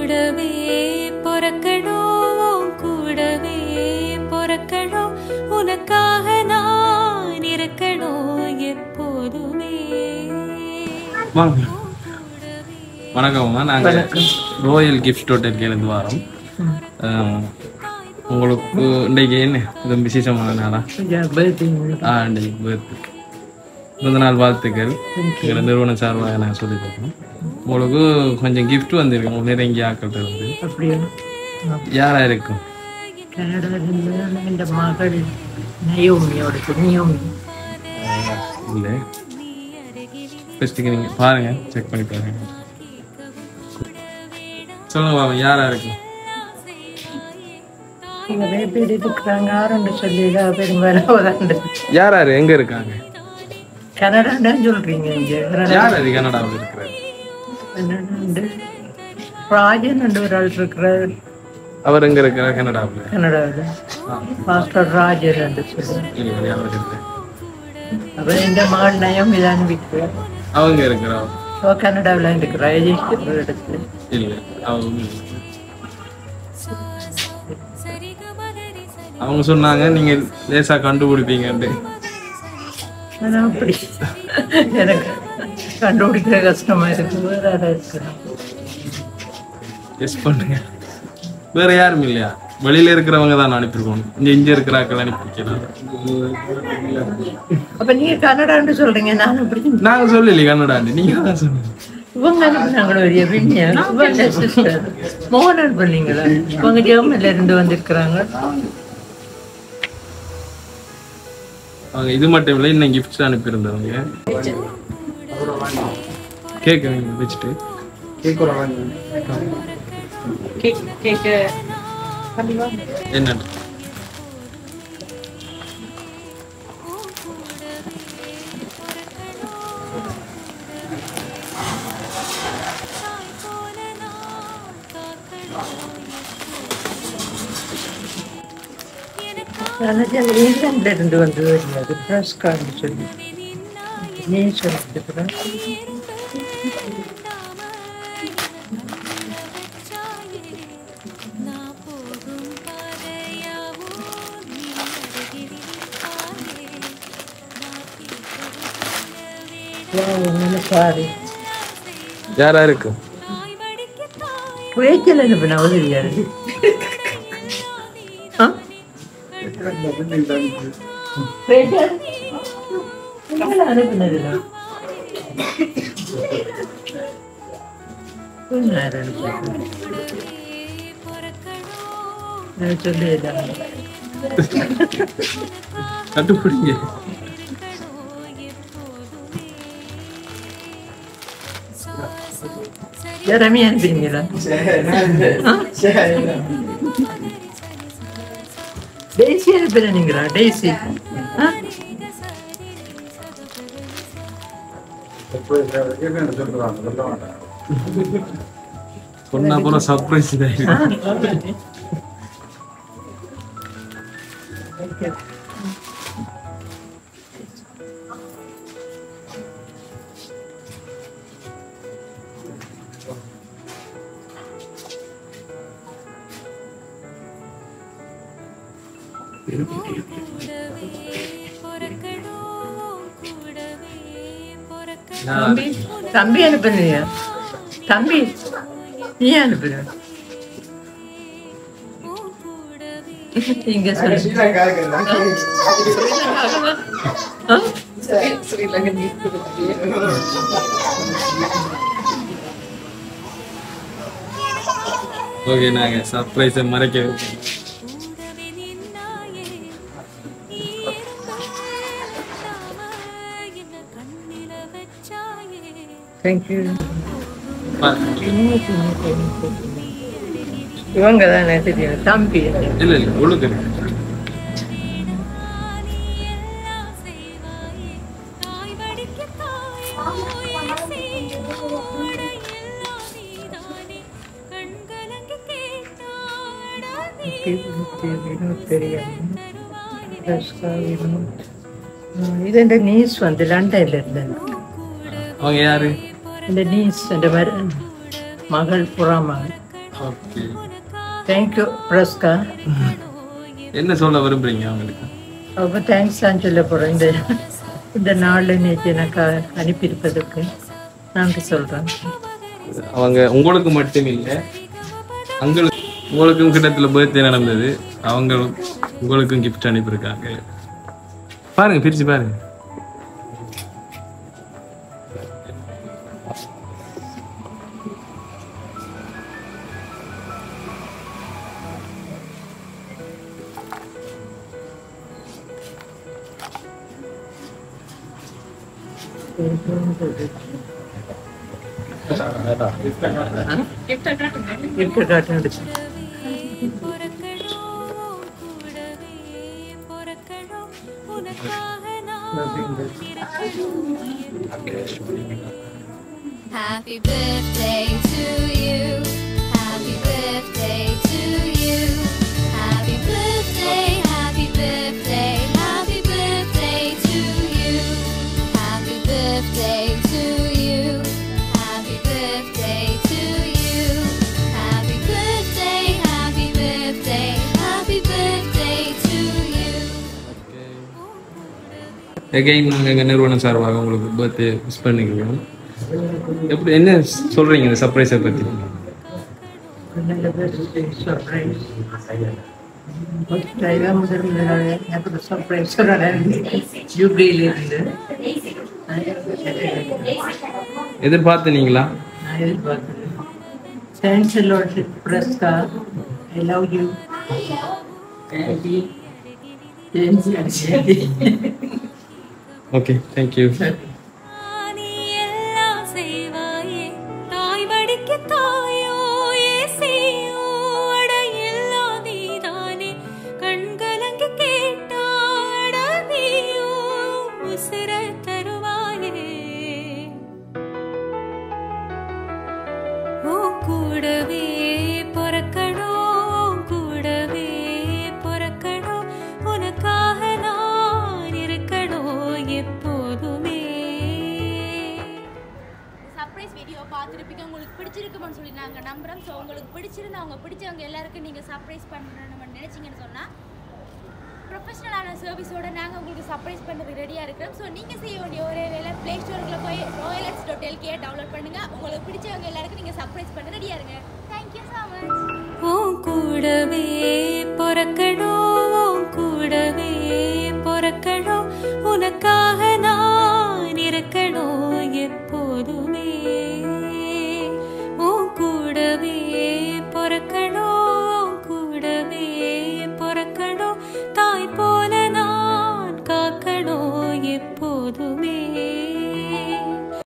கூடவே பொறக்கணும் உன் கூடவே பொறக்கணும் உனக்காக நான் இருக்கணும் எப்போதுமே வாங்க வணக்கம்மா நாங்கள் ரோயல் கிஃப்ட் ஹோட்டலுக்கு வரோம் அஹ், உங்களுக்கு இன்றைக்கு என்ன இது விசேஷமான நாளா ஆ இன்றைக்கு birthday. பிறந்த நாள் வாழ்த்துக்கள் எங்களை நிறுவனம் சார்பாக நான் சொல்லி தரோம் உங்களுக்கு கொஞ்சம் gift வந்திருக்கு உங்களுக்கு நெருங்கிய ஆக்கள்கிட்ட இருந்து அப்படியா யாரா இருக்கும் கனடாவில் என் மகள் நயோமியோட நியோமி இல்லை ஃபஸ்ட்டுக்கு நீங்கள் பாருங்க செக் பண்ணி பாருங்க சொல்லுங்க பாபா யாரா இருக்கும் நிறைய பேர் இருக்கிறாங்க ஆரண்டு சொல்லி பெரும் வரவதாண்டு யார் எங்க இருக்காங்க கனடான்னு சொல்றீங்க இங்க யார் அது கனடாவில் இருக்கிறாரு கனடாண்டு ராஜன் ரெண்டு ஒரு ஆள் இருக்கிறார் அவர் எங்க இருக்கிறார் கனடாவில் கனடாவில் மாஸ்டர் ராஜன் ரெண்டு சொல்லி இல்லை அவர் இல்லை அவர் எந்த மகள் நயோமி தான் இருக்கிறார் அவங்க இருக்கிறார் அவ கனடாவில் இருக்கிறா எஜிக்கிற இடத்துல இல்லை அவங்க இல்லை. அவங்க சொன்னாங்க நீங்க லேசா கண்டுபிடிப்பீங்கன்ட்டு ஆனா அப்படி எனக்கு கண்டுபிடிக்கிற கஷ்டமா இருக்கு வேற யாரா இருக்கிறான் எஸ் பண்ணுங்க வேற யாரும் இல்லையா வெளியில இருக்கிறவங்க தான் அனுப்பியிருக்கோம் இங்க இங்க இருக்கிறாக்கள் அனுப்பிக்கலாம் அப்ப நீங்க கனடான்னு சொல்றீங்க நான் அப்படி நாங்க சொல்லலையே கன்னடாண்டு நீங்க தான் சொன்னீங்க இவங்க அனுப்புனாங்களோ ஒரு விஞ்ஞா இவங்க சிஸ்டர் மோகன் அனுப்புனீங்களா இவங்க ஜெர்மன்ல இருந்து வந்திருக்கிறாங்க அவங்க இது மட்டும் இல்லை இன்னும் கிஃப்ட்ஸ் அனுப்பியிருந்தவங்க கேட்க நீங்க வச்சுட்டு கேக் கேக்க என்ன நினைச்சா இங்கிலாந்துல இருந்து வந்தது அது பிரஸ் கார்டு சொல்லி நீ சொல்லிருக்கிறேன் சாரி யாரா இருக்கு குவைத்தில் அனுப்பின உதவியாரு ஆ குவைத்தில் உங்களை அனுப்பினதுல யார் அனுப்பினது? நான் சொல்லிடுறேன். கட்டுப்பிடிங்க யார் ரம்யா அனுப்பினீங்களா டெய்ஸி அனுப்பினீங்களா டெய்ஸி ஆ சொன்னா அப்புறம் சர்ப்ரைஸ் இதாயிருக்கு தம்பி தம்பி அனுப்புனியா தம்பி நீ அனுப்புன இங்க சொல்லு ஆ? ஓகே நாங்க சர்ப்ரைஸை மறைக்க Thank you. பா- இவங்க தானே தெரியும் தம்பி இல்ல இல்ல ஒழுங்கு ഇതെന്റെ നീസ് വന്ന് ലണ്ടനിലുണ്ട് அவங்க யாரு എൻ്റെ നീസ് എൻ്റെ മര മകൾ പുറമകൾ ஓகே தேங்க்யூ பிரஸ்கா என்ன சொல்ல விரும்புறீங்க அவங்களுக்கு ரொம்ப தேங்க்ஸ் தான் சொல்ல போகிறேன் இந்த இந்த நாளில் நேற்று எனக்கு அனுப்பியிருப்பதற்கு நன்றி சொல்கிறேன் அவங்க உங்களுக்கு மட்டும் இல்லை உங்களுக்கு உங்களுக்கும் கிட்டத்தில் பர்த்டே நடந்தது அவங்களும் உங்களுக்கும் கிஃப்ட் அனுப்பியிருக்காங்க பாருங்க பிரிச்சு பாருங்க கிஃப்ட் காட்டன் எடுத்து பொறக்கணும் கூடவே பொறக்கணும் உனக்காக நான் Happy birthday to you. Happy birthday to you. Happy birthday, happy birthday, happy birthday to you. Happy birthday to you. Happy birthday to you. Happy birthday, happy birthday, happy birthday to you. Again நாங்கள் எங்கள் நிறுவனம் சார்பாக உங்களுக்கு birthday wish பண்ணிக்கிறோம் எப்படி என்ன சொல்கிறீங்க இந்த சர்ப்ரைஸை பற்றி சர்ப்ரைஸ் இதான் முதல் முதலாக எனக்கு ஒரு சர்ப்ரைஸ் யூபியிலிருந்து எதிர்பார்த்துனீங்களா நான் எதிர்பார்த்தது தேங்க்ஸ் லாட் பிரஸ்கா I love you okay thank you நீ எல்லாம் செய்வாயே தாய் வடிக்க தாயோ ஏசியோ அட எல்லாம் நீதானே கண்கலங்கி கேட்டாட நீயோ உசிர தருவாயே ஓ கூடவே பொறக்கணும் கூடவே பொறக்கணும் உனக்காக நான் இருக்கணும் எப்போதுமே சர்ப்ரைஸ் வீடியோ பார்த்துருப்பீங்க உங்களுக்கு பிடிச்சிருக்குமான்னு சொல்லி நாங்கள் நம்புகிறோம் ஸோ உங்களுக்கு பிடிச்சிருந்து அவங்க பிடிச்சவங்க எல்லாருக்கும் நீங்கள் சர்ப்ரைஸ் பண்ணணும்னு நினச்சிங்கன்னு சொன்னால் ப்ரொஃபஷனலான சர்வீஸோட நாங்கள் உங்களுக்கு சர்ப்ரைஸ் பண்ணுறதுக்கு ரெடியாக இருக்கிறோம் ஸோ நீங்கள் செய்ய வேண்டிய ஒரே வேலை ப்ளே ஸ்டோரில் போய் ராயலட்ஸ் டாட் எல்கே டவுன்லோட் பண்ணுங்கள் உங்களுக்கு பிடிச்சவங்க எல்லாருக்கும் நீங்கள் சர்ப்ரைஸ் பண்ண ரெடியாக இருங்க